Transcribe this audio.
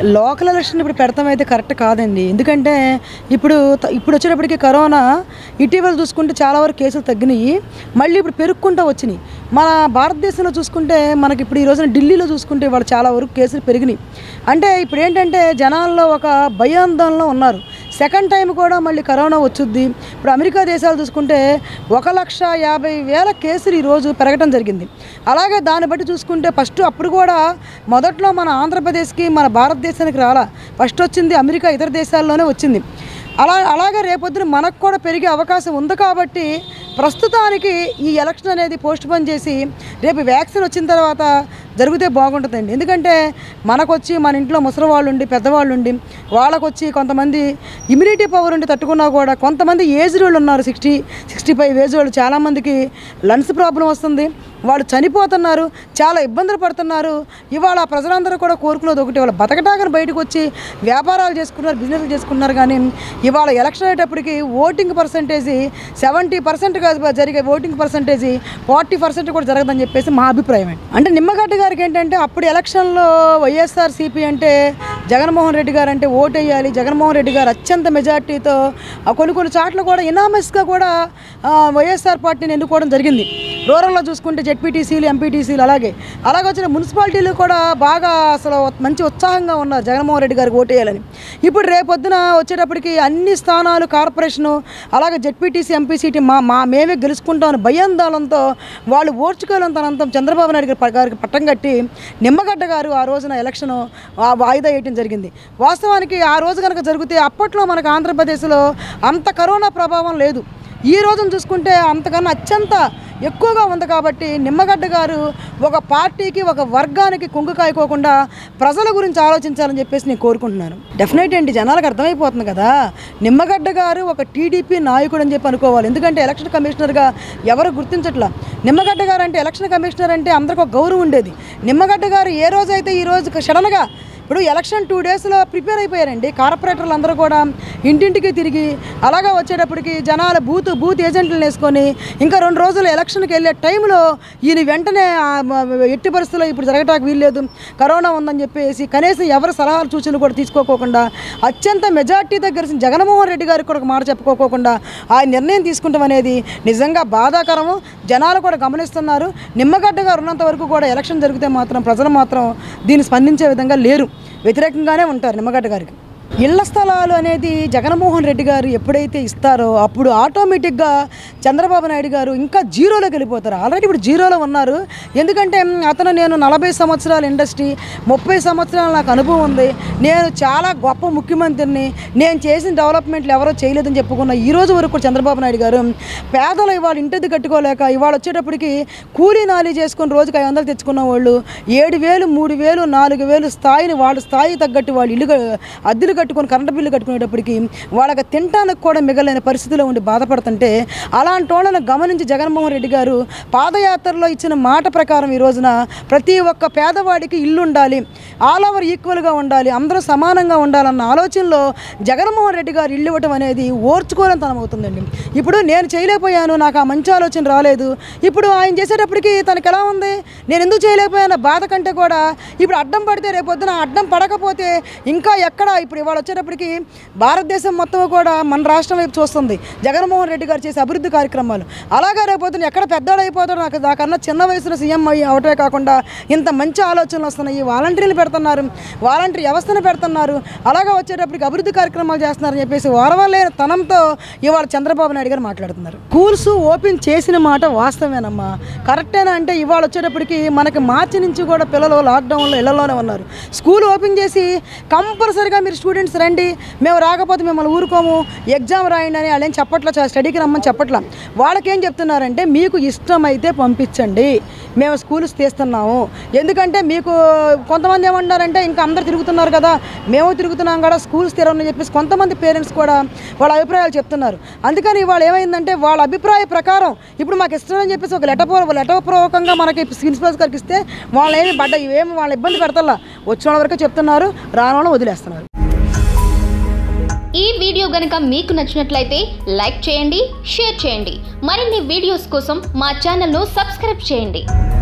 local election ఇప్పుడు పెడతాం అయితే కరెక్ట్ కాదండి ఎందుకంటే ఇప్పుడు త- ఇప్పుడు వచ్చేటప్పటికి కరోనా ఇటీవల చూసుకుంటే చాలా వరకు కేసులు తగ్గినాయి మళ్ళీ ఇప్పుడు పెరుక్కుంటూ వచ్చినాయి మన భారతదేశంలో చూసుకుంటే మనకి ఇప్పుడు ఈ రోజున ఢిల్లీలో చూసుకుంటే వాళ్ళు చాలా వరకు కేసులు పెరిగినాయి అంటే ఇప్పుడు ఏంటంటే జనాల్లో ఒక భయాందోళనలో ఉన్నారు సెకండ్ టైం కూడా మళ్ళీ కరోనా వచ్చుద్ది ఇప్పుడు అమెరికా దేశాలు చూసుకుంటే ఒక లక్ష యాభై వేల కేసులు ఈరోజు పెరగడం జరిగింది అలాగే దాన్ని బట్టి చూసుకుంటే ఫస్ట్ అప్పుడు కూడా మొదట్లో మన ఆంధ్రప్రదేశ్కి మన భారతదేశానికి రాలా ఫస్ట్ వచ్చింది అమెరికా ఇతర దేశాల్లోనే వచ్చింది అలా అలాగే రేపొద్దున మనకు కూడా పెరిగే అవకాశం ఉంది కాబట్టి ప్రస్తుతానికి ఈ ఎలక్షన్ అనేది పోస్ట్ పోన్ చేసి రేపు వ్యాక్సిన్ వచ్చిన తర్వాత జరిగితే బాగుంటుందండి ఎందుకంటే మనకు వచ్చి మన ఇంట్లో ముసలి వాళ్ళు ఉండి పెద్దవాళ్ళు ఉండి వాళ్ళకు వచ్చి కొంతమంది ఇమ్యూనిటీ పవర్ ఉండి తట్టుకున్నా కూడా కొంతమంది ఏజ్ వాళ్ళు ఉన్నారు సిక్స్టీ సిక్స్టీ ఫైవ్ ఏజ్ వాళ్ళు చాలామందికి లంగ్స్ ప్రాబ్లం వస్తుంది వాళ్ళు చనిపోతున్నారు చాలా ఇబ్బందులు పడుతున్నారు ఇవాళ ప్రజలందరూ కూడా కోరుకునేది ఒకటి వాళ్ళు బతకటాకని బయటకు వచ్చి వ్యాపారాలు చేసుకున్నారు బిజినెస్ చేసుకున్నారు కానీ ఇవాళ ఎలక్షన్ అయ్యేటప్పటికి ఓటింగ్ పర్సంటేజీ సెవెంటీ పర్సెంట్ జరిగే ఓటింగ్ పర్సంటేజీ ఫార్టీ పర్సెంట్ కూడా జరగదని చెప్పేసి మా అభిప్రాయం అండి అంటే నిమ్మగడ్డ గారికి ఏంటంటే అప్పుడు ఎలక్షన్లో వైఎస్ఆర్ సిపి అంటే జగన్మోహన్ రెడ్డి గారు అంటే ఓటు వేయాలి జగన్మోహన్ రెడ్డి గారు అత్యంత మెజార్టీతో ఆ కొన్ని కొన్ని చాట్ల కూడా ఇనామస్గా కూడా ఆ, వైఎస్ఆర్ పార్టీని ఎన్నుకోవడం జరిగింది రూరల్లో చూసుకుంటే జెడ్పీటీసీలు ఎంపీటీసీలు అలాగే అలాగే వచ్చిన మున్సిపాలిటీలు కూడా బాగా అసలు మంచి ఉత్సాహంగా ఉన్నారు జగన్మోహన్ రెడ్డి గారికి ఓటేయాలని ఇప్పుడు రేపొద్దున వచ్చేటప్పటికి అన్ని స్థానాలు కార్పొరేషను అలాగే జెడ్పీటీసీ ఎంపీ సీటీ మా మా మేమే గెలుచుకుంటామని భయాందోళనతో వాళ్ళు ఓర్చుకోలేంతనంతం చంద్రబాబు నాయుడు గారి ప- గారికి పట్టం కట్టి నిమ్మగడ్డ గారు ఆ రోజున ఎలక్షన్ వాయిదా వేయటం జరిగింది వాస్తవానికి ఆ రోజు కనుక జరిగితే అప్పట్లో మనకు ఆంధ్రప్రదేశ్లో అంత కరోనా ప్రభావం లేదు ఈ రోజున చూసుకుంటే అంతకన్నా అత్యంత ఎక్కువగా ఉంది కాబట్టి నిమ్మగడ్డ గారు ఒక పార్టీకి ఒక వర్గానికి కుంగు కాయకోకుండా ప్రజల గురించి ఆలోచించాలని చెప్పేసి నేను కోరుకుంటున్నాను డెఫినెట్ అండి జనాలకు అర్థమైపోతుంది కదా నిమ్మగడ్డ గారు ఒక టీడీపీ నాయకుడు అని చెప్పి అనుకోవాలి ఎందుకంటే ఎలక్షన్ కమిషనర్గా ఎవరు గుర్తించట్లా నిమ్మగడ్డ గారు అంటే ఎలక్షన్ కమిషనర్ అంటే అందరికి ఒక గౌరవం ఉండేది నిమ్మగడ్డ గారు ఏ రోజైతే ఈ రోజు సడన్గా ఇప్పుడు ఎలక్షన్ టూ డేస్లో ప్రిపేర్ అయిపోయారండి కార్పొరేటర్లు అందరూ కూడా ఇంటింటికి తిరిగి అలాగా వచ్చేటప్పటికి జనాలు బూత్ బూత్ ఏజెంట్లను వేసుకొని ఇంకా రెండు రోజులు ఎలక్షన్కి వెళ్ళే టైంలో ఈయన వెంటనే ఆ, మ- ఎట్టి పరిస్థితుల్లో ఇప్పుడు జరగటానికి వీల్లేదు కరోనా ఉందని చెప్పేసి కనీసం ఎవరి సలహాలు సూచనలు కూడా తీసుకోకోకుండా అత్యంత మెజార్టీతో గెలిచిన జగన్మోహన్ రెడ్డి గారికి కూడా ఒక మాట చెప్పుకోకోకుండా ఆ నిర్ణయం తీసుకుంటాం అనేది నిజంగా బాధాకరము జనాలు కూడా గమనిస్తున్నారు నిమ్మగడ్డ గారు ఉన్నంత వరకు కూడా ఎలక్షన్ జరిగితే మాత్రం ప్రజలు మాత్రం దీన్ని స్పందించే విధంగా లేరు వ్యతిరేకంగానే ఉంటారు నిమ్మగడ్డ గారికి ఇళ్ల స్థలాలు అనేది జగన్మోహన్ రెడ్డి గారు ఎప్పుడైతే ఇస్తారో అప్పుడు ఆటోమేటిక్గా చంద్రబాబు నాయుడు గారు ఇంకా జీరోలోకి వెళ్ళిపోతారు ఆల్రెడీ ఇప్పుడు జీరోలో ఉన్నారు ఎందుకంటే మ్, అతను నేను నలభై సంవత్సరాల ఇండస్ట్రీ ముప్పై సంవత్సరాల నాకు అనుభవం ఉంది నేను చాలా గొప్ప ముఖ్యమంత్రిని నేను చేసిన డెవలప్మెంట్లు ఎవరో చేయలేదని చెప్పుకున్న ఈ రోజు వరకు కూడా చంద్రబాబు నాయుడు గారు పేదలు ఇవాళ ఇంటిది కట్టుకోలేక ఇవాళ వచ్చేటప్పటికి కూలీ నాలి చేసుకొని రోజుకి ఐదు వందలు తెచ్చుకున్న వాళ్ళు ఏడు వేలు మూడు వేలు నాలుగు వేలు స్థాయిని వాళ్ళ స్థాయి తగ్గట్టు వాళ్ళు ఇల్లు క- అద్దెలు కట్టుకొని కరెంటు బిల్లు కట్టుకునేటప్పటికి వాళ్ళకి తినటానికి కూడా మిగలైన పరిస్థితిలో ఉండి బాధపడుతుంటే అలాంటి వాళ్ళని గమనించి జగన్మోహన్ రెడ్డి గారు పాదయాత్రలో ఇచ్చిన మాట ప్రకారం ఈ రోజున ప్రతి ఒక్క పేదవాడికి ఇల్లు ఉండాలి ఆల్ ఓవర్ ఈక్వల్గా ఉండాలి అందరూ సమానంగా ఉండాలన్న ఆలోచనలో జగన్మోహన్ రెడ్డి గారు ఇల్లు ఇవ్వటం అనేది ఓర్చుకోలేని తనం అవుతుందండి ఇప్పుడు నేను చేయలేకపోయాను నాకు ఆ మంచి ఆలోచన రాలేదు ఇప్పుడు ఆయన చేసేటప్పటికి తనకి ఎలా ఉంది నేను ఎందుకు చేయలేకపోయాను బాధ కంటే కూడా ఇప్పుడు అడ్డం పడితే రేపొద్దున అడ్డం పడకపోతే ఇంకా ఎక్కడ ఇప్పుడు ఇవాళ వచ్చేటప్పటికి భారతదేశం మొత్తం కూడా మన రాష్ట్రం వైపు చూస్తుంది జగన్మోహన్ రెడ్డి గారు చేసే అభివృద్ధి కార్యక్రమాలు అలాగే రేపొద్దున ఎక్కడ పెద్దవాడు అయిపోతాడు నాకు నాకన్నా చిన్న వయసులో సీఎం అయ్యి అవటమే కాకుండా ఇంత మంచి ఆలోచనలు వస్తున్నాయి వాలంటీర్లు పెడుతున్నారు వాలంటీర్ వ్యవస్థను పెడుతున్నారు అలాగే వచ్చేటప్పటికి అభివృద్ధి కార్యక్రమాలు చేస్తున్నారని చెప్పేసి వారవలేని తనంతో ఇవాళ చంద్రబాబు నాయుడు గారు మాట్లాడుతున్నారు స్కూల్స్ ఓపెన్ చేసిన మాట వాస్తవేనమ్మా కరెక్టేనా అంటే ఇవాళ వచ్చేటప్పటికి మనకి మార్చి నుంచి కూడా పిల్లలు లాక్డౌన్లో ఇళ్లలోనే ఉన్నారు స్కూల్ ఓపెన్ చేసి కంపల్సరీగా మీరు స్టూడెంట్స్ రండి మేము రాకపోతే మిమ్మల్ని ఊరుకోము ఎగ్జామ్ రాయండి అని వాళ్ళు ఏం చెప్పట్లా చ- స్టడీకి రమ్మని చెప్పట్లా వాళ్ళకేం చెప్తున్నారంటే మీకు ఇష్టమైతే పంపించండి మేము స్కూల్స్ తీస్తున్నాము ఎందుకంటే మీకు కొంతమంది ఏమంటారంటే ఇంకా అందరు తిరుగుతున్నారు కదా మేము తిరుగుతున్నాం కదా స్కూల్స్ తెరవని చెప్పేసి కొంతమంది పేరెంట్స్ కూడా వాళ్ళ అభిప్రాయాలు చెప్తున్నారు అందుకని ఇవాళ ఏమైందంటే వాళ్ళ అభిప్రాయ ప్రకారం ఇప్పుడు మాకు ఇష్టం అని చెప్పేసి ఒక లెటర్ పూర్వ లెటర్ పూర్వకంగా మనకి ప్రిన్సిపల్స్ గారికి ఇస్తే వాళ్ళు ఏమి పడ్డ ఏమి వాళ్ళ ఇబ్బంది పెడతల్లా వచ్చిన వాళ్ళ వరకు చెప్తున్నారు రాని వాళ్ళని వదిలేస్తున్నారు ఈ వీడియో గనుక మీకు నచ్చినట్లయితే లైక్ చేయండి షేర్ చేయండి మరిన్ని వీడియోస్ కోసం మా ఛానల్ను సబ్స్క్రైబ్ చేయండి